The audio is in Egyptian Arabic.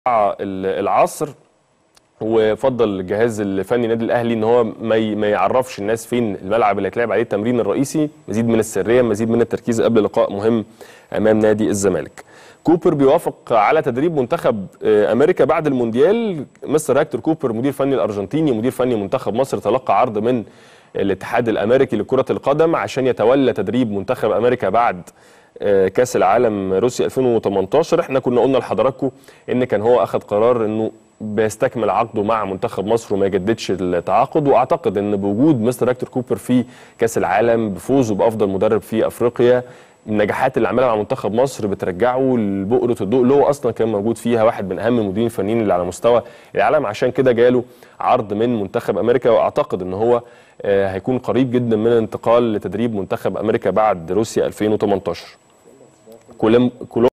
العصر وفضل الجهاز الفني النادي الاهلي ان هو ما ي- ما يعرفش الناس فين الملعب اللي هيتلعب عليه التمرين الرئيسي مزيد من السريه مزيد من التركيز قبل لقاء مهم امام نادي الزمالك كوبر بيوافق على تدريب منتخب آه، امريكا بعد المونديال مستر هيكتور كوبر مدير فني الارجنتيني مدير فني منتخب مصر تلقى عرض من الاتحاد الامريكي لكره القدم عشان يتولى تدريب منتخب امريكا بعد آه، كاس العالم روسيا 2018 احنا كنا قلنا لحضراتكم ان كان هو اخذ قرار انه بيستكمل عقده مع منتخب مصر وما يجددش التعاقد واعتقد ان بوجود مستر هيكتور كوبر في كاس العالم بفوزه بافضل مدرب في افريقيا النجاحات اللي عملها مع منتخب مصر بترجعه لبؤرة الضوء اللي هو اصلا كان موجود فيها واحد من اهم المديرين الفنيين اللي على مستوى العالم عشان كده جاله عرض من منتخب امريكا واعتقد ان هو آه، هيكون قريب جدا من الانتقال لتدريب منتخب امريكا بعد روسيا 2018 كولم كولوم